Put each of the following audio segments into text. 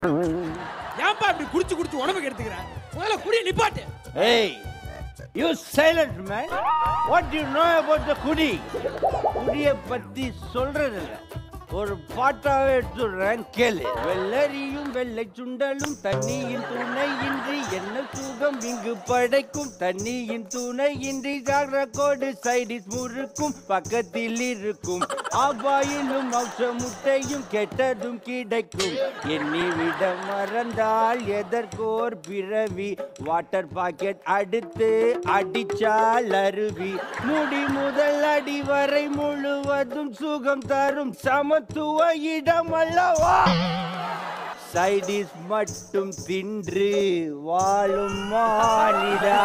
ஏன்பா இப்படி குடிச்சு குடிச்சு உடம்புக்கு எடுத்துக்கிற முதல்ல குடி நிப்பாட்டு Hey, you silent man. What do you know about the குடி குடிய பத்தி சொல்றது இல்ல ஒரு பாட்டாவே எடுத்துடுறேன் கேளு வெள்ளரியும் வெள்ளை சுண்டலும் தண்ணியின் துணையின்றி என்ன சுகம் இங்கு படைக்கும் தண்ணியின் துணையின்றி கோடு சைடிஸ் முறுக்கும் பக்கத்தில் இருக்கும் ஆபாயிலும் அவுச முட்டையும் கெட்டதும் கிடைக்கும் எண்ணி விட மறந்தால் எதற்கோர் பிறவி வாட்டர் பாக்கெட் அடுத்து அடிச்சால் அருவி முடி முதல் அடி வரை முழுவதும் சுகம் தரும் சமத்துவ இடம் அல்லவா சைடிஸ் மட்டும் தின்று வாழும் மானிடா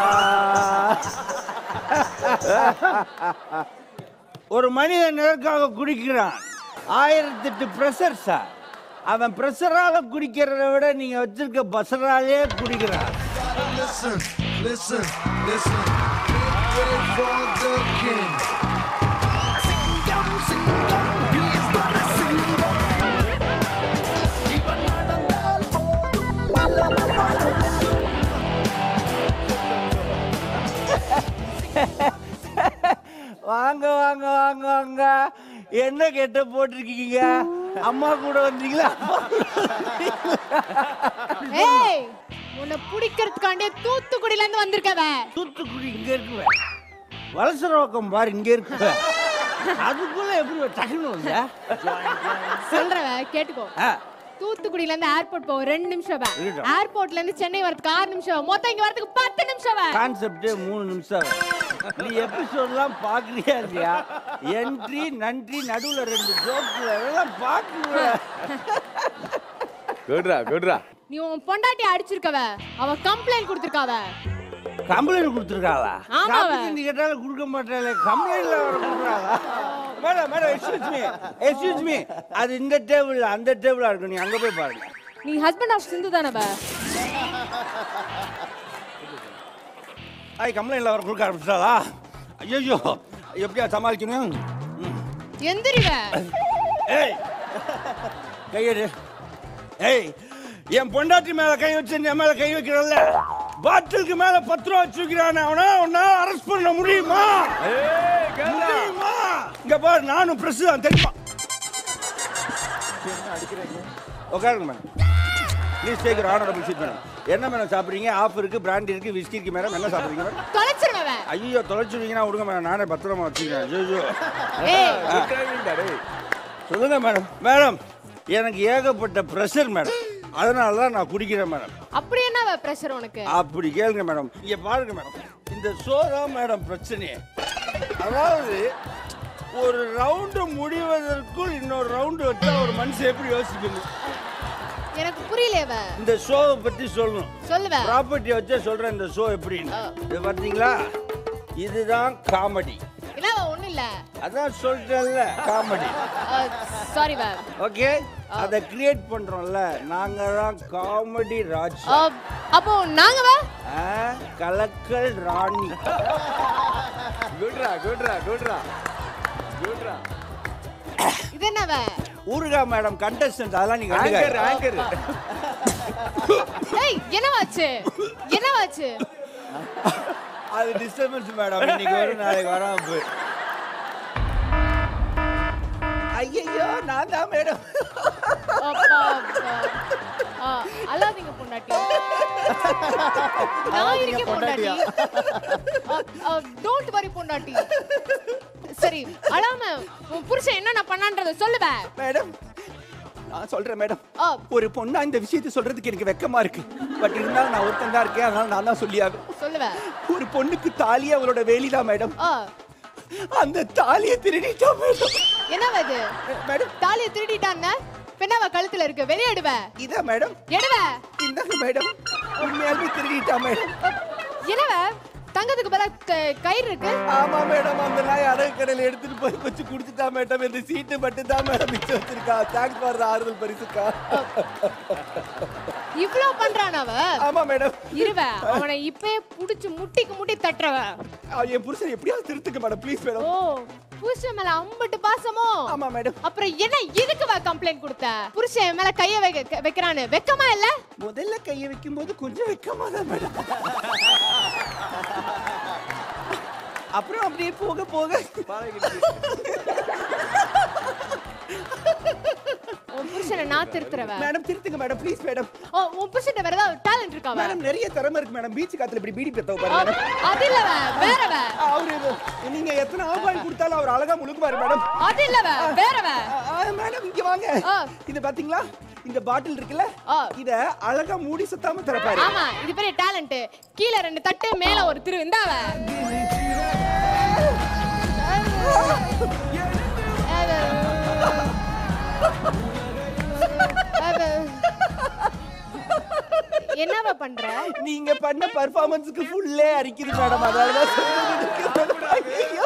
ஒரு மனிதன் எதற்காக குடிக்கிறான் ஆயிரத்தெட்டு ப்ரெஷர் சார் அவன் ப்ரெஷரால குடிக்கிறத விட நீங்க வச்சிருக்க பசராலே குடிக்கிறான் Listen, listen, listen. Wait for the king. வாங்க வாங்க வாங்க வாங்க என்ன கெட்ட போட்டிருக்கீங்க அம்மா கூட வந்தீங்களா அப்பா ஏய் உன்னை பிடிக்கிறதுக்காண்டே தூத்துக்குடியில இருந்து வந்திருக்கவ தூத்துக்குடி இங்க இருக்குவேன் வலசரோக்கம் பாரு இங்க இருக்குவேன் அதுக்குள்ள எப்படி டக்குன்னு வந்த சொல்றவ கேட்டுக்கோ ஆ, தூத்துக்குடியில இருந்து ஏர்போர்ட் போவோம் ரெண்டு நிமிஷம் இருக்கட்டும். ஏர்போர்ட்ல இருந்து சென்னை வரதுக்கு ஆறு நிமிஷம் மொத்தம் இங்க வரதுக்கு பத்து நிமிஷம் கான்செப்டே மூணு நிமிஷம் நீ எபிசோட்லாம் பாக்குறியா இல்லையா என்ட்ரி நன்றி நடுவுல ரெண்டு ஜோக்குல எல்லாம் பாக்குற குட்ரா குட்ரா நீ உன் பொண்டாட்டி அடிச்சிருக்கவ அவ கம்ப்ளைண்ட் கொடுத்திருக்காவ கம்ப்ளைண்ட் கொடுத்துருக்காளா ஆமாவ. காப்பி நீ கேட்டாலும் கொடுக்க மாட்டாளே கம்ப்ளைண்ட்ல வர கொடுக்குறாளா madam madam excuse me excuse me அது இந்த டேபிள் அந்த டேபிளா இருக்கும் நீ அங்க போய் பாருங்க நீ ஹஸ்பண்ட் ஆஃப் சிந்து தானவ ஐ கம்ப்ளைண்ட்ல வர கொடுக்க ஆரம்பிச்சிட்டாளா ஐயோ எப்படியா சமாளிக்கணும் ம். எந்திரிவ ஏய் கையெடு ஏய் என் பொண்டாட்டி மேல கை வச்சு என் மேல கை வைக்கிறல்ல பாட்டிலுக்கு மேல பத்து ரூபா வச்சுக்கிறான் அவனா உன்னா அரெஸ்ட் பண்ண முடியுமா முடியுமா இங்க பாரு நானும் பிரஸ் தான் தெரியுமா உட்காருங்க madam please take honourable seat madam என்ன மேடம் சாப்பிடுறீங்க ஆஃப் இருக்கு பிராண்டி இருக்கு விஸ்கி இருக்கு மேடம் என்ன சாப்பிடுறீங்க மேடம் தொலைச்சிருவ ஐயோ தொலைச்சுவீங்கன்னா விடுங்க மேடம் நானே பத்திரமா வச்சுக்கிறேன் ஐயோ ஏய் சொல்லுங்க மேடம் மேடம் எனக்கு ஏகப்பட்ட ப்ரெஷர் மேடம் அதனால தான் நான் குடிக்கிறேன் மேடம் அப்படி என்னவ பிரஷர் உனக்கு அப்படி கேளுங்க மேடம் இங்க பாருங்க மேடம் இந்த ஷோ தான் மேடம் பிரச்சனையே அதாவது ஒரு ரவுண்டு முடிவதற்குள் இன்னொரு ரவுண்டு வச்சா ஒரு மனுஷன் எப்படி யோசிக்கணும் எனக்கு புரியலையவ இந்த ஷோவை பத்தி சொல்லணும் சொல்லுவ ப்ராப்பர்ட்டி வச்சே சொல்றேன் இந்த ஷோ எப்படின்னு இது பார்த்தீங்களா இதுதான் காமெடி இல்ல ஒண்ணு இல்ல அதான் சொல்லிட்டேன்ல காமெடி சாரி வ ஓகே அதை கிரியேட் பண்றோம்ல நாங்க தான் காமெடி ராஜ் அப்போ நாங்க வ ஆ, கலக்கல் ராணி குட்ரா குட்ரா குட்ரா குட்ரா இது என்னவ ஊருகா மேடம் கண்டஸ்டன்ட் அதெல்லாம் நீங்க ஆங்கர் கண்டுக்காதீங்க. ஆங்கர் ஏய் என்னவாச்சு என்னவாச்சு அது டிஸ்டர்பன்ஸ் மேடம் இன்னைக்கு வரும் நாளைக்கு வராம போய் ஐயோ நான் தான் மேடம் அப்பா, அப்பா. ஆ, அழாதீங்க பொண்டாட்டி நான் இருக்கேன் பொண்டாட்டி டோன்ட் வரி பொண்டாட்டி சரி அழாம உன் புருஷன் என்னென்ன பண்ணான்றத சொல்லுவ மேடம் நான் சொல்றேன் மேடம் ஆ, ஒரு பொண்ணா இந்த விஷயத்தை சொல்றதுக்கு எனக்கு வெக்கமா இருக்கு பட் இருந்தாலும் நான் ஒருத்தன் தான் இருக்கேன் அதனால நான் தான் சொல்லியாகும் சொல்லுவ ஒரு பொண்ணுக்கு தாலியே அவளோட வேலிதான் மேடம் ஆ, அந்த தாலியை திருடிட்டா மேடம் என்னவ இது மேடம் தாலியை திருடிட்டாங்க பெண்ணாவ கழுத்துல இருக்கு வெளியேடுவ இதா மேடம் எடுவ இந்தாங்க மேடம் உண்மையாலுமே திருடிட்டா மேடம் என்னவ தங்கத்துக்கு பதிலா க- கயிறு இருக்கு ஆமா மேடம் அந்த நாய் அடகு கடையில எடுத்துட்டு போய் வச்சு குடுத்துட்டா மேடம் இந்த சீட்டு மட்டும் தான் மேடம் மிச்சம் வச்சிருக்கா தேங்க்ஸ் ஃபார் ஆறுதல் பரிசுக்கா இவ்ளோ பண்றான் அவ ஆமா மேடம் இருவ அவனை இப்பயே புடிச்சு முட்டிக்கு முட்டி தட்டுறவ என் புருஷன் எப்படியாவது திருத்துக்க மேடம் ப்ளீஸ் ஓ மேடம் புருஷன் மேல அம்பட்டு பாசமோ ஆமா மேடம் அப்புறம் என்ன இதுக்கு வா கம்ப்ளைண்ட் கொடுத்த புருஷன் என் மேல கைய வைக்க வைக்கிறான்னு வெக்கமா இல்ல முதல்ல கையை வைக்கும் போது கொஞ்சம் வெக்கமா தான் மேடம் அப்புறம் அப்படியே போக போக உன் புருஷனை நான் திருத்துறவ மேடம் திருத்துங்க மேடம் ப்ளீஸ் மேடம் ஓ, உன் புருஷன் வேற ஏதாவது டேலண்ட் இருக்காவ மேடம் நிறைய திறமை இருக்கு மேடம் பீச் காத்துல இப்படி பீடி பெத்தவ ஆ, பாருங்க மேடம் அது இல்லவ வேறவ அவரு நீங்க எத்தனை ஆபாய் கொடுத்தாலும் அவர் அழகா முழுக்குவாரு மேடம் அது இல்லவ வேறவ ஆ, ஆ, மேடம் இங்க வாங்க ஆ. இது பாத்தீங்களா இந்த பாட்டில் இருக்குல்ல ஆ. இத அழகா மூடி சுத்தாம திறப்பாரு ஆமா இது பெரிய டேலண்ட் கீழ ரெண்டு தட்டு மேல ஒரு திரு இந்தாவ என்னவா பண்ற நீங்க பண்ண பர்ஃபார்மன்ஸ்க்கு ஃபுல்லே அரிக்குது மேடம் அதனாலதான் சொல்றேன். ஐயோ.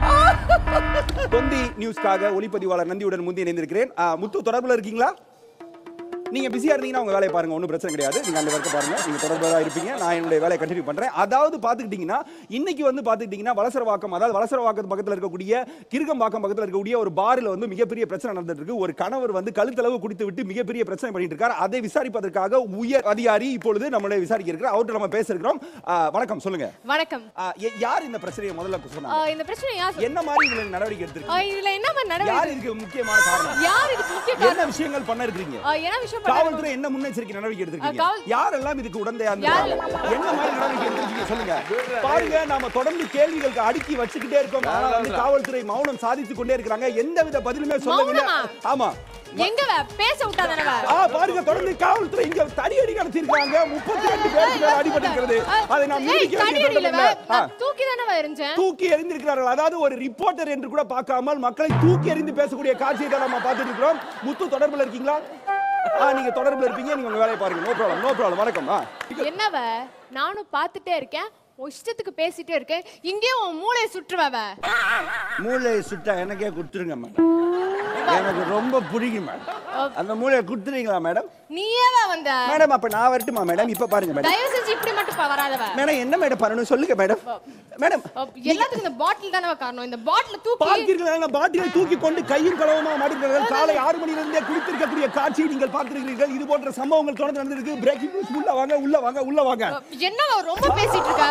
தொந்தி நியூஸ்க்காக ஒளிப்பதிவாளர் நந்தியுடன் முந்தி இணைந்திருக்கிறேன் ஆ, முத்து தொடர்புல இருக்கீங்களா நீங்க பிஸியா இருந்தீங்கன்னா உங்க வேலையை பாருங்க ஒன்றும் பிரச்சனை கிடையாது நீங்க அந்த வரைக்கும் பாருங்க நீங்க தொடர்பா இருப்பீங்க நான் என்னுடைய வேலையை கண்டினியூ பண்றேன் அதாவது பாத்துக்கிட்டீங்கன்னா இன்னைக்கு வந்து பாத்துக்கிட்டீங்கன்னா வலசரவாக்கம் அதாவது வலசரவாக்கம் பக்கத்துல இருக்கக்கூடிய கிருகம்பாக்கம் பக்கத்துல இருக்கக்கூடிய ஒரு பாரில் வந்து மிகப்பெரிய பிரச்சனை நடந்துட்டு இருக்கு ஒரு கணவர் வந்து கழுத்தளவு குடித்து விட்டு மிகப்பெரிய பிரச்சனை பண்ணிட்டு இருக்கார் அதை விசாரிப்பதற்காக உயர் அதிகாரி இப்பொழுது நம்மளை விசாரிக்க இருக்கிறார் அவர்கிட்ட நம்ம பேச இருக்கிறோம் ஆ, வணக்கம் சொல்லுங்க வணக்கம் ஆ, எ- யார் இந்த பிரச்சனையை முதல்ல ஆ, சொன்னாங்க இந்த பிரச்சனை யார் சொ- என்ன மாதிரி உங்களுக்கு நடவடிக்கை எடுத்திருக்கீங்க ஆ, இதுல என்ன மாதிரி யார் நடவடிக்கை இதுக்கு முக்கியமான காரணம் யார் இதுக்கு முக்கிய காரணம் என்ன விஷயங்கள் பண்ண இருக்கீங்க ஆ, என்ன விஷயம் பண்ணாரு? காவல்துறை என்ன முன்னெச்சரிக்கை நடவடிக்கை எடுத்திருக்கீங்க காவல்- யாரெல்லாம் இதுக்கு உடந்தையா யாரு? இருந்தாங்க என்ன மாதிரி நடவடிக்கை எடுத்திருக்கீங்க சொல்லுங்க பாருங்க நாம தொடர்ந்து கேள்விகளுக்கு அடுக்கி வச்சுக்கிட்டே இருக்கோம் ஆனா வந்து காவல்துறை மௌனம் சாதித்து கொண்டே இருக்காங்க எந்தவித பதிலுமே சொல்லவில்லை மௌனமா? ஆமா எங்க வ? பேச விட்டாதானவ ஆ பாருங்க தொடர்ந்து காவல்துறை இங்க தடி அடி நடத்திருக்காங்க முப்பத்தி ரெண்டு பேருக்கு மேல அடிபட்டிருக்கிறது அதை நாம் ஏய், நீடிக்க தடி வேண்டிய அடியில வ. தருணம் இல்லை. ஆ. நான் தூக்கி தானவ எறிஞ்சேன் தூக்கி எறிந்திருக்கிறார்கள் அதாவது ஒரு ரிப்போர்ட்டர் என்று கூட பார்க்காமல் மக்களை தூக்கி எறிந்து பேசக்கூடிய காட்சியை தான் நம்ம பார்த்துட்டு இருக்கிறோம் முத்து தொடர்புல இருக்கீங்களா ஆ நீங்க தொடர்புல இருப்பீங்க நீங்க உங்க வேலையை பாருங்க நோ ப்ராப்ளம் நோ ப்ராப்ளம் வணக்கம் ஆ என்னவ நானும் பார்த்துட்டே இருக்கேன் உன் இஷ்டத்துக்கு பேசிட்டே இருக்கேன் இங்கேயும் உன் மூளையை சுற்றுவவ மூளையை சுட்டா எனக்கே கொடுத்துருங்க மேடம் எனக்கு ரொம்ப பிடிக்கும் மேடம் அந்த மூளையை கொடுத்துறீங்களா மேடம் நீயேவா வந்த மேடம் அப்ப நான் வரட்டுமா மேடம் இப்ப பாருங்க மேடம் தயவு செஞ்சு இப்படி மட்டும் ப- வராதவ மேடம் என்ன மேடம் பண்ணணும் சொல்லுங்க மேடம் மேடம் அப், எல்லாத்துக்கும் இந்த பாட்டில் தானவ காரணம் இந்த பாட்டில தூக்கி பார்த்தீர்களா பாட்டிலை தூக்கி கொண்டு கையும் களவுமா மாட்டிருக்கிறார்கள் காலை ஆறு மணியிலிருந்தே குடித்திருக்கக்கூடிய காட்சியை நீங்கள் பார்த்திருக்கிறீர்கள் இது போன்ற சம்பவங்கள் தொடர்ந்து நடந்திருக்கு பிரேக்கிங் நியூஸ் உள்ள வாங்க உள்ள வாங்க உள்ள வாங்க என்னவா ரொம்ப பேசிட்டு இருக்க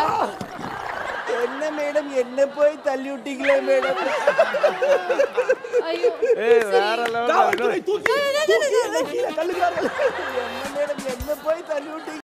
என்ன மேடம் என்ன போய் தள்ளி விட்டீங்களே மேடம் ஐயோ ஏய் வேற லெவல் காவல்துறை தூக்கி தூக்கி என்னை கீழே தள்ளுகிறார்கள் என்ன மேடம் என்ன போய் தள்ளி விட்டீங்க